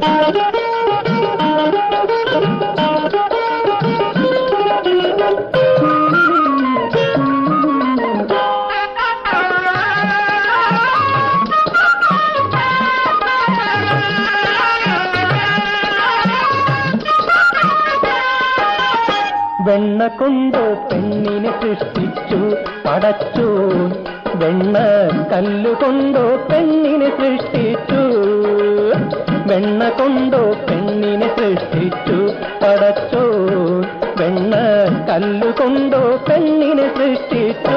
വെണ്ണ കൊണ്ട് പെണ്ണിനെ സൃഷ്ടിച്ചു പടച്ചു വെണ്ണ കല്ലുകൊണ്ടോ പെണ്ണിനെ സൃഷ്ടിച്ചു വെണ്ണ കൊണ്ടോ പെണ്ണിനെ സൃഷ്ടിച്ചു പടച്ചു വെണ്ണ കല്ലുകൊണ്ടോ പെണ്ണിനെ സൃഷ്ടിച്ചു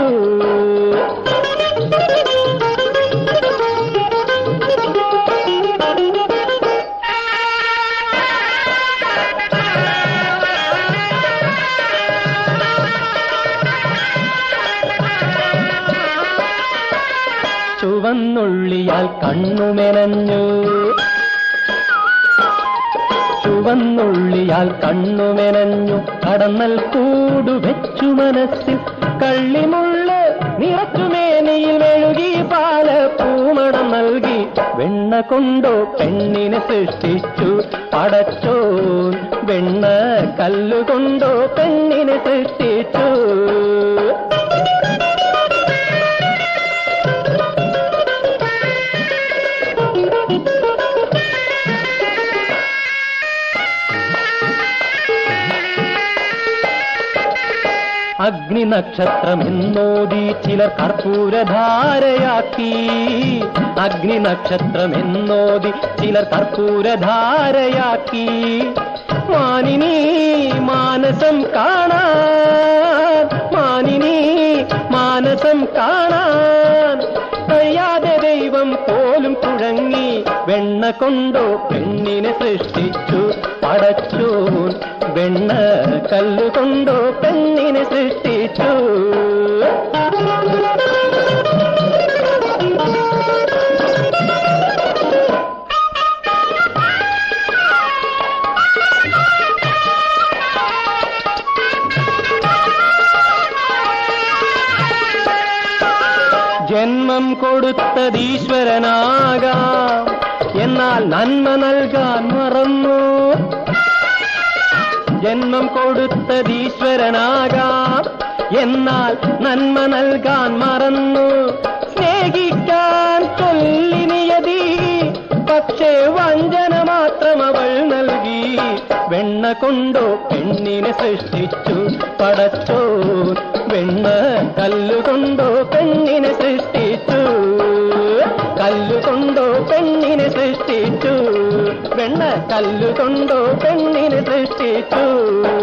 ചുവന്നുള്ളിയാൽ കണ്ണുമെനഞ്ഞു ചുവന്നുള്ളിയാൽ കണ്ണുമെനഞ്ഞു കടന്നൽ കൂടു വെച്ചു മനസ്സിൽ കള്ളിമുള്ള് നിറച്ചു മേനിയിൽ മെഴുകി പാല പൂമണം നൽകി വെണ്ണ കൊണ്ടോ പെണ്ണിനെ സൃഷ്ടിച്ചു പടച്ചോ വെണ്ണ കല്ലുകൊണ്ടോ പെണ്ണിനെ സൃഷ്ടിച്ചു അഗ്നി നക്ഷത്രമെന്നോതി ചിലർ കർപ്പൂരധാരയാക്കി അഗ്നി നക്ഷത്രമെന്നോതി ചിലർ കർപ്പൂരധാരയാക്കി മാനിനി മാനസം കാണാൻ മാനിനി മാനസം കാണാൻ കഴിയാതെ ദൈവം പോലും കുഴങ്ങി വെണ്ണ കൊണ്ടോ പെണ്ണിനെ സൃഷ്ടിച്ചു പടച്ചു വെണ്ണ കല്ലുകൊണ്ടോ പെണ്ണിനെ സൃഷ്ടിച്ചു ജന്മം കൊടുത്തതീശ്വരനാകാം എന്നാൽ നന്മ നൽകാൻ മറന്നു ജന്മം കൊടുത്തതീശ്വരനാകാം എന്നാൽ നന്മ നൽകാൻ മറന്നു സ്നേഹിക്കാൻ ചൊല്ലിനിയതി പക്ഷേ വഞ്ചന മാത്രം അവൾ നൽകി വെണ്ണ കൊണ്ടോ പെണ്ണിനെ സൃഷ്ടിച്ചു പടച്ചോ വെണ്ണ കല്ലുകൊണ്ടോ പെണ്ണിനെ സൃഷ്ടിച്ചു കല്ലുകൊണ്ടോ പെണ്ണിനെ സൃഷ്ടിച്ചു വെണ്ണ കല്ലുകൊണ്ടോ പെണ്ണിനെ സൃഷ്ടിച്ചു